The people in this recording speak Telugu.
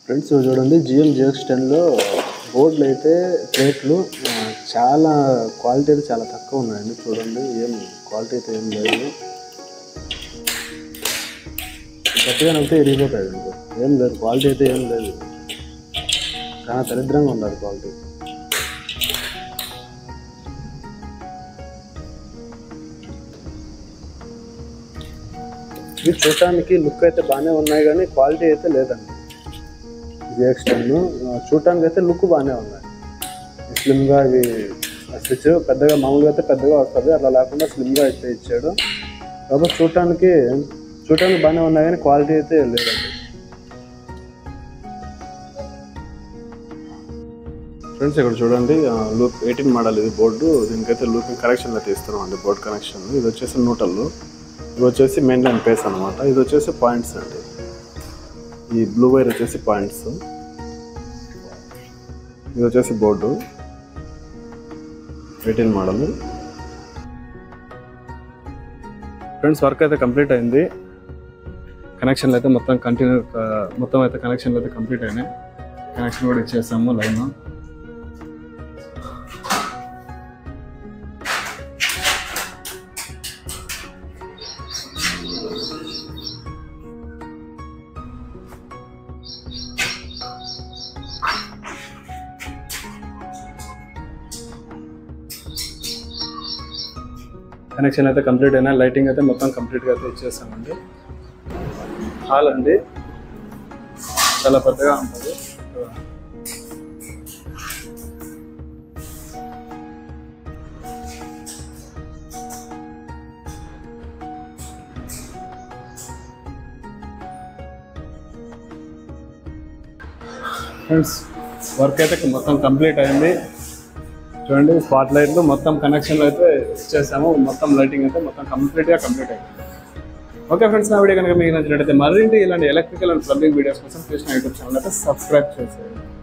ఫ్రెండ్స్ ఇవి చూడండి జిఎం జిఎక్స్ టెన్లో బోర్డులు అయితే ప్లేట్లు ఆ, చాలా క్వాలిటీ అయితే చాలా తక్కువ ఉన్నాయండి చూడండి ఏం క్వాలిటీ అయితే ఏం లేదు గట్టిగా నవ్వుతే ఇరిగిపోతాయి మీకు ఏం లేదు క్వాలిటీ అయితే ఏం లేదు చాలా దరిద్రంగా ఉండాలి క్వాలిటీ ఇవి చూడటానికి లుక్ అయితే బాగానే ఉన్నాయి కానీ క్వాలిటీ అయితే లేదండి జిఎక్స్ టెన్ చూడటానికి అయితే లుక్ బాగానే ఉన్నాయి స్లిమ్గా ఇవి స్విచ్ పెద్దగా మామూలుగా అయితే పెద్దగా వస్తుంది అట్లా లేకుండా స్లిమ్గా అయితే ఇచ్చాడు కాబట్టి చూడటానికి చూడటానికి బాగానే ఉన్నాయి కానీ క్వాలిటీ అయితే లేదండి ఫ్రెండ్స్ ఇక్కడ చూడండి లూప్ ఎయిటీన్ మోడల్ ఇది బోర్డు దీనికైతే లూపింగ్ కనెక్షన్లో తీస్తున్నాం అండి బోర్డు కనెక్షన్ ఇది వచ్చేసి న్యూటల్ ఇది వచ్చేసి మెయిన్ లైన్ పేస్ అనమాట ఇది వచ్చేసి పాయింట్స్ అండి ఈ బ్లూ వైర్ వచ్చేసి పాయింట్స్ ఇది వచ్చేసి board eighteen model friends work అయితే కంప్లీట్ అయింది కనెక్షన్లు అయితే మొత్తం కంటిన్యూ మొత్తం అయితే కనెక్షన్లు అయితే కంప్లీట్ అయినాయి కనెక్షన్ కూడా ఇచ్చేసాము లైన్ కనెక్షన్ అయితే కంప్లీట్ అయినా లైటింగ్ అయితే మొత్తం కంప్లీట్గా అయితే ఇచ్చేసామండి హాల్ అండి చాలా పెద్దగా ఉంటుంది ఫ్రెండ్స్ వర్క్ అయితే మొత్తం కంప్లీట్ అయింది చూడండి స్పాట్ లైట్లు మొత్తం కనెక్షన్లు అయితే ఇచ్చేసాము మొత్తం లైటింగ్ అయితే మొత్తం కంప్లీట్గా కంప్లీట్ అయింది ఓకే ఫ్రెండ్స్ నా వీడియో కనుక మీకు నచ్చినట్లయితే మరింటి ఇలాంటి ఎలక్ట్రికల్ అండ్ ప్లంబింగ్ వీడియోస్ కోసం కృష్ణ యూట్యూబ్ ఛానల్ అయితే సబ్స్క్రైబ్ చేసేయండి